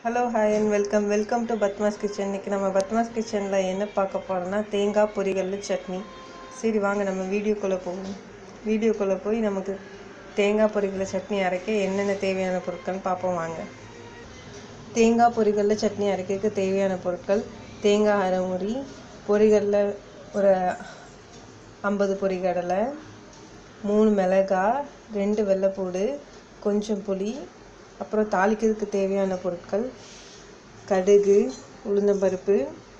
hello hi and welcome welcome to Padma's kitchen இன்றைக்கி நம்ம பத்மாஸ் கிச்சனில் என்ன பார்க்க போகிறோம்னா தேங்காய் பொரிகல் சட்னி சரி வாங்க நம்ம வீடியோக்குள்ளே போவோம் வீடியோக்குள்ளே போய் நமக்கு தேங்காய் பொரிகல்ல சட்னி அரைக்க என்னென்ன தேவையான பொருட்கள்னு பார்ப்போம் வாங்க தேங்காய் பொரிகல்ல சட்னி அரைக்கிறதுக்கு தேவையான பொருட்கள் தேங்காய் அரைமுறி பொரிகல்ல ஒரு ஐம்பது பொரிகடலை மூணு மிளகாய் ரெண்டு வெள்ளைப்பூடு கொஞ்சம் புளி அப்புறம் தாளிக்கிறதுக்கு தேவையான பொருட்கள் கடுகு உளுந்தம்பருப்பு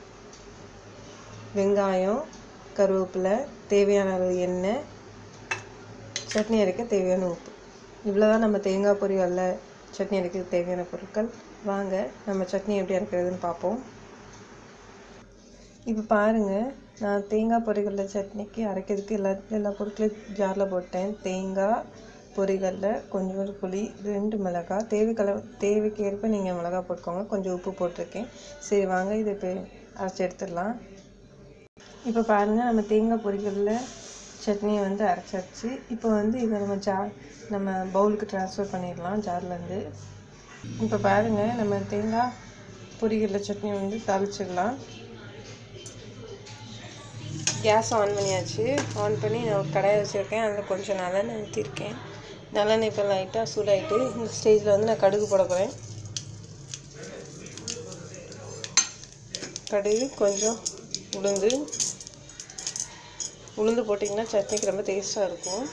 வெங்காயம் கருவேப்பிலை தேவையான அளவு எண்ணெய் சட்னி அரைக்க தேவையான உப்பு இவ்வளோ தான் நம்ம தேங்காய் பொரியல்ல சட்னி அரைக்கிறதுக்கு தேவையான பொருட்கள் வாங்க நம்ம சட்னி எப்படி அரைக்கிறதுன்னு பார்ப்போம் இப்போ பாருங்கள் நான் தேங்காய் பொரிகல்ல சட்னிக்கு அரைக்கிறதுக்கு எல்லா எல்லா பொருட்களையும் ஜாரில் போட்டேன் தேங்காய் பொரிகல்ல கொஞ்சோண்டு புளி ரெண்டு மிளகாய் தேவைக்கல தேவைக்கு ஏற்ப நீங்கள் மிளகாய் போட்டுக்கோங்க கொஞ்சம் உப்பு போட்டிருக்கேன் சரி வாங்க இதை இப்போ அரைச்சி எடுத்துடலாம் இப்போ பாருங்கள் நம்ம தேங்காய் பொரிகல்ல சட்னியை வந்து அரைச்சாச்சு இப்போ வந்து இதை நம்ம ஜா நம்ம பவுலுக்கு ட்ரான்ஸ்ஃபர் பண்ணிடலாம் ஜார்லேருந்து இப்போ பாருங்கள் நம்ம தேங்காய் பொரிகல்ல சட்னி வந்து தாளிச்சிடலாம் கேஸ் ஆன் பண்ணியாச்சு ஆன் பண்ணி நான் ஒரு கடாயை வச்சுருக்கேன் அதில் கொஞ்சம் நல்லெண்ணெய் ஊற்றிருக்கேன் நல்லெண்ணெய் இப்போ லைட்டாக சூடாயிட்டு இந்த ஸ்டேஜில் வந்து நான் கடுகு போட போகிறேன் கடுகு கொஞ்சம் உளுந்து உளுந்து போட்டிங்கன்னா சட்னிக்கு ரொம்ப டேஸ்ட்டாக இருக்கும்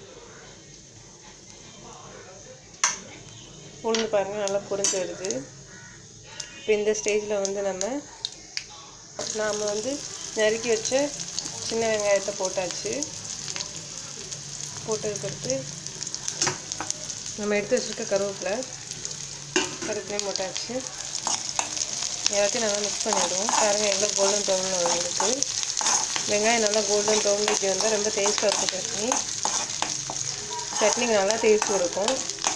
உளுந்து பாருங்கள் நல்லா பொரிஞ்சு வருது இப்போ இந்த ஸ்டேஜில் வந்து நம்ம நாம் வந்து நறுக்கி வச்ச சின்ன வெங்காயத்தை போட்டாச்சு போட்டதுக்கடுத்து நம்ம எடுத்து வச்சுருக்க கருவேப்பிலை கருவேப்பிலையும் போட்டாச்சு எல்லாத்தையும் நல்லா மிக்ஸ் பண்ணிவிடுவோம் பாருங்கள் எவ்வளோ கோல்டன் ப்ரௌனில் வந்துருக்கு வெங்காயம் நல்லா கோல்டன் ப்ரௌன் இப்படி வந்தால் ரொம்ப டேஸ்ட்டாக இருக்கும் சட்னி சட்னிக்கு நல்லா டேஸ்ட் கொடுக்கும்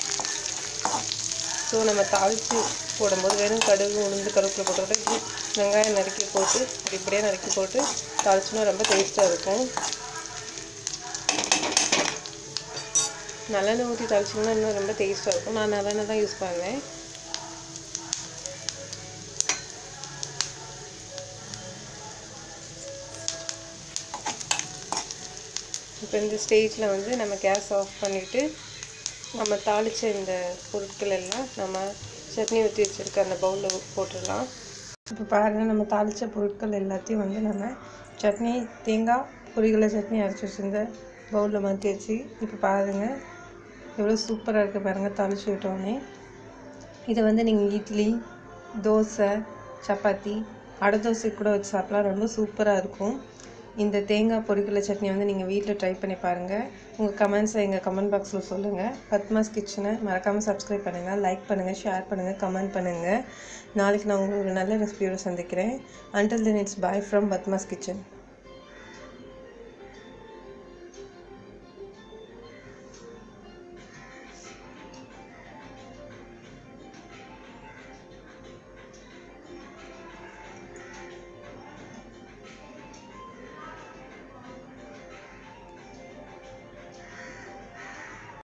ஸோ நம்ம தாளித்து போடும்போது வெறும் கடுகு உளுந்து கருவேப்பிலை போட்டுக்கிட்டு வெங்காயம் நறுக்கி போட்டு இப்படி இப்படியே நறுக்கி போட்டு தாளிச்சோன்னா ரொம்ப டேஸ்ட்டாக இருக்கும் நல்லெண்ணெய் ஊற்றி தாளிச்சிங்கன்னா இன்னும் ரொம்ப டேஸ்ட்டாக இருக்கும் நான் நல்லெண்ணெய் தான் யூஸ் பண்ணுவேன் இப்போ இந்த ஸ்டேஜில் வந்து நம்ம கேஸ் ஆஃப் பண்ணிவிட்டு நம்ம தாளித்த இந்த பொருட்கள் எல்லாம் நம்ம சட்னி ஊற்றி வச்சுருக்க அந்த பவுலில் போட்டுடலாம் இப்போ பாருங்கள் நம்ம தாளித்த பொருட்கள் எல்லாத்தையும் வந்து நம்ம சட்னி தேங்காய் பொரிகளை சட்னி அரைச்சி வச்சுருந்த பவுலில் மாற்றி வச்சு இப்போ பாருங்கள் எவ்வளோ சூப்பராக இருக்குது பாருங்கள் தாளித்து விட்டோன்னே இதை வந்து நீங்கள் இட்லி தோசை சப்பாத்தி அடை தோசை கூட வச்சு சாப்பிட்லாம் ரொம்ப சூப்பராக இருக்கும் இந்த தேங்காய் பொரிக்கலை சட்னி வந்து நீங்கள் வீட்டில் ட்ரை பண்ணி பாருங்கள் உங்கள் கமெண்ட்ஸை எங்கள் கமெண்ட் பாக்ஸில் சொல்லுங்கள் பத்மாஸ் கிச்சனை மறக்காமல் சப்ஸ்கிரைப் பண்ணுங்கள் லைக் பண்ணுங்கள் ஷேர் பண்ணுங்கள் கமெண்ட் பண்ணுங்கள் நாளைக்கு நான் உங்களுக்கு ஒரு நல்ல ரெசிபியோடு சந்திக்கிறேன் until then it's bye from Padma's kitchen